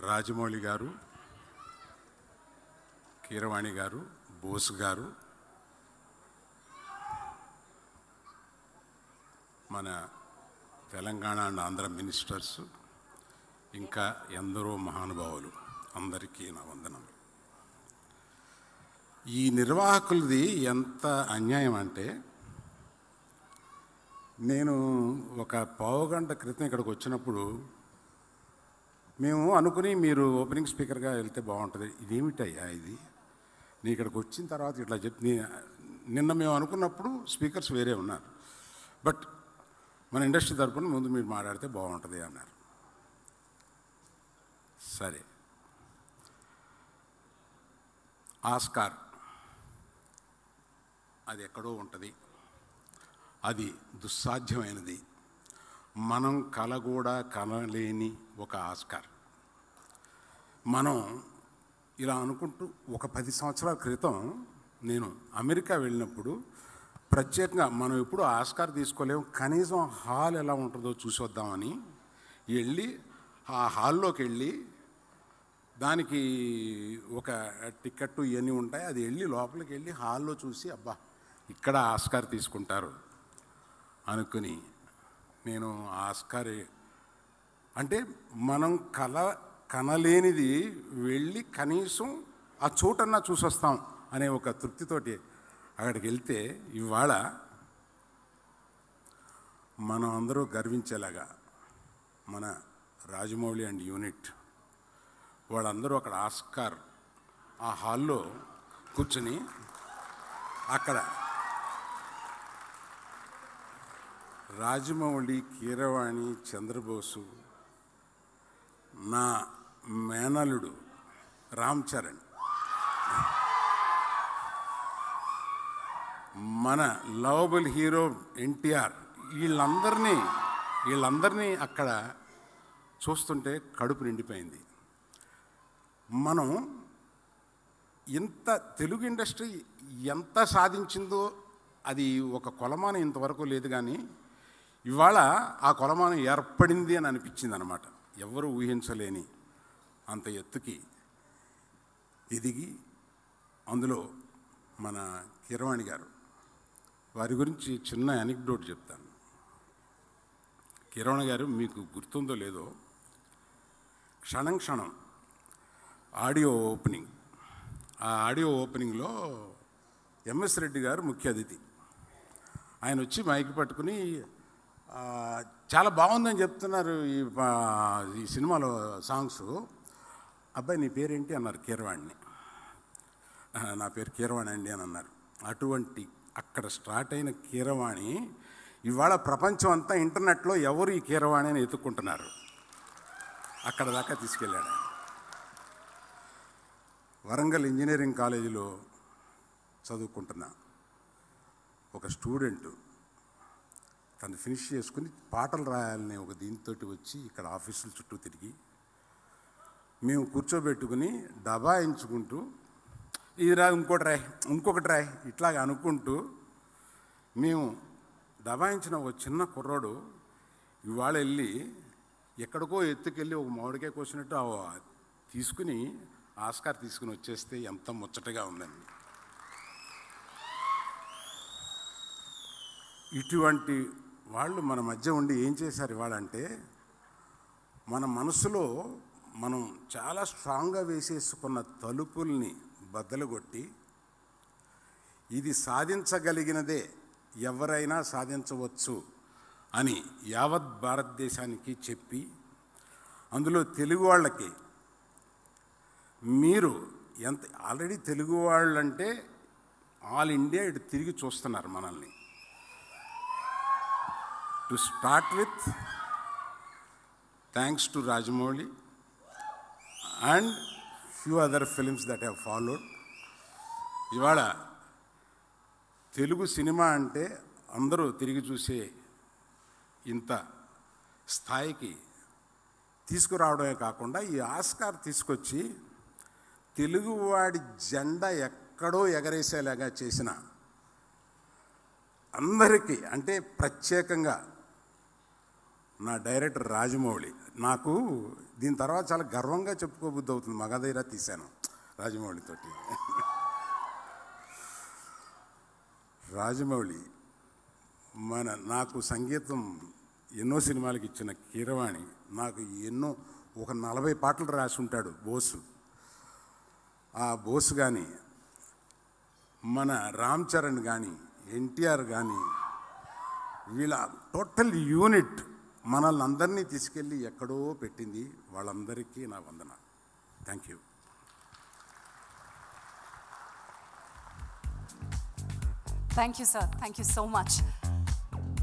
రాజమౌళి గారు కీరవాణి గారు బోస్ గారు మన తెలంగాణ అండ్ ఆంధ్ర మినిస్టర్స్ ఇంకా ఎందరో మహానుభావులు అందరికీ నా వందనం ఈ నిర్వాహకులది ఎంత అన్యాయం అంటే నేను ఒక పావు గంట క్రితం ఇక్కడికి వచ్చినప్పుడు మేము అనుకుని మీరు ఓపెనింగ్ స్పీకర్గా వెళ్తే బాగుంటుంది ఇదేమిటయ్యా ఇది నీ ఇక్కడికి వచ్చిన తర్వాత ఇట్లా చెప్పి నీ- నిన్న మేము అనుకున్నప్పుడు స్పీకర్స్ వేరే ఉన్నారు బట్ మన ఇండస్ట్రీ తరపున ముందు మీరు మాట్లాడితే బాగుంటుంది అన్నారు సరే ఆస్కార్ అది ఎక్కడో ఉంటుంది అది దుస్సాధ్యమైనది మనం కల కూడా కనలేని ఒక ఆస్కార్ మనం ఇలా అనుకుంటూ ఒక పది సంవత్సరాల క్రితం నేను అమెరికా వెళ్ళినప్పుడు ప్రత్యేకంగా మనం ఎప్పుడు ఆస్కార్ తీసుకోలేము కనీసం హాల్ ఎలా ఉంటుందో చూసి వద్దామని వెళ్ళి ఆ హాల్లోకి వెళ్ళి దానికి ఒక టికెట్ ఇవన్నీ ఉంటాయి అది వెళ్ళి లోపలికి వెళ్ళి హాల్లో చూసి అబ్బా ఇక్కడ ఆస్కార్ తీసుకుంటారు అనుకుని నేను ఆస్కార్ అంటే మనం కల కనలేనిది వెళ్ళి కనీసం ఆ చోటన్నా చూసొస్తాం అనే ఒక తృప్తితోటి అక్కడికి వెళ్తే ఇవాళ మనం అందరూ గర్వించేలాగా మన రాజమౌళి అండ్ యూనిట్ వాళ్ళందరూ అక్కడ ఆస్కార్ ఆ హాల్లో కూర్చుని అక్కడ రాజమౌళి కీరవాణి చంద్రబోసు నా మేనలుడు రామ్ చరణ్ మన లవబుల్ హీరో ఎన్టీఆర్ వీళ్ళందరినీ వీళ్ళందరినీ అక్కడ చూస్తుంటే కడుపు నిండిపోయింది మనం ఇంత తెలుగు ఇండస్ట్రీ ఎంత సాధించిందో అది ఒక కొలమానం ఇంతవరకు లేదు కానీ ఇవాళ ఆ కొలమానం ఏర్పడింది అని అనిపించింది అనమాట ఎవరు ఊహించలేని అంత ఎత్తుకి ఎదిగి అందులో మన కిరవాణి గారు వారి గురించి చిన్న ఎనిక్డోట్ చెప్తాను కిరవాణి గారు మీకు గుర్తుందో లేదో క్షణం క్షణం ఆడియో ఓపెనింగ్ ఆ ఆడియో ఓపెనింగ్లో ఎంఎస్ రెడ్డి గారు ముఖ్య అతిథి ఆయన వచ్చి మైక్ పట్టుకుని ఆ, చాలా బాగుందని చెప్తున్నారు ఈ పా- ఈ సినిమాలో సాంగ్స్ అబ్బాయి నీ పేరేంటి అన్నారు కీరవాణిని "ఆ, నా పేరు కీరవాణి అండి అని అన్నారు అటువంటి అక్కడ స్టార్ట్ అయిన కీరవాణి ఇవాళ ప్రపంచం అంతా ఇంటర్నెట్లో ఎవరు ఈ కీరవాణి అని ఎత్తుక్కుంటున్నారు అక్కడ దాకా తీసుకెళ్ళాడు ఆయన. వరంగల్ ఇంజనీరింగ్ కాలేజీలో చదువుకుంటున్నా ఒక స్టూడెంట్ తను ఫినిష్ చేసుకుని పాటలు రాయాలనే ఒక దీంతో వచ్చి ఇక్కడ ఆఫీసుల చుట్టూ తిరిగి మేము కూర్చోబెట్టుకుని డబాయించుకుంటూ ఇది రా ఇంకోటి రాయ్ ఇంకొకటి రాయ్ ఇట్లాగ అనుకుంటూ మేము దబాయించిన ఒక చిన్న కుర్రాడు ఇవాళ వెళ్ళి ఎక్కడికో ఎత్తుకెళ్ళి ఒక మామిడికాయ కోసినట్టు ఆ తీసుకుని ఆస్కార్ తీసుకుని వచ్చేస్తే ఎంత ముచ్చటగా ఉందండి ఇటువంటి వాళ్ళు మన మధ్య ఉండి ఏం చేశారు ఇవాళంటే మన మనసులో మనం చాలా స్ట్రాంగ్గా వేసేసుకున్న తలుపుల్ని బద్దలుగొట్టి ఇది సాధించగలిగినదే ఎవరైనా సాధించవచ్చు అని యావత్ భారతదేశానికి చెప్పి అందులో తెలుగు వాళ్ళకి మీరు ఎంత ఆల్రెడీ తెలుగు వాళ్ళంటే ఆల్ ఇండియా ఇటు తిరిగి చూస్తున్నారు మనల్ని to start with thanks to Rajamouli and few other films that have followed ఇవాళ తెలుగు సినిమా అంటే అందరూ తిరిగి చూసే ఇంత స్థాయికి తీసుకురావడమే కాకుండా ఈ ఆస్కార్ తీసుకొచ్చి తెలుగువాడి జెండా ఎక్కడో ఎగరేసేలాగా చేసిన అందరికీ అంటే ప్రత్యేకంగా నా డైరెక్టర్ రాజమౌళి నాకు దీని తర్వాత చాలా గర్వంగా చెప్పుకోబుద్ధి అవుతుంది మగధైరా తీశాను రాజమౌళితోటి రాజమౌళి మన నాకు సంగీతం ఎన్నో సినిమాలకు ఇచ్చిన కీరవాణి నాకు ఎన్నో ఒక నలభై పాటలు రాసి ఉంటాడు బోసు ఆ బోస్ కానీ మన రామ్ చరణ్ కానీ ఎన్టీఆర్ కానీ వీళ్ళ టోటల్ యూనిట్ మనల్ని అందరినీ తీసుకెళ్ళి ఎక్కడో పెట్టింది వాళ్ళందరికీ నా వందన thank you Thank you, sir. Thank you so much.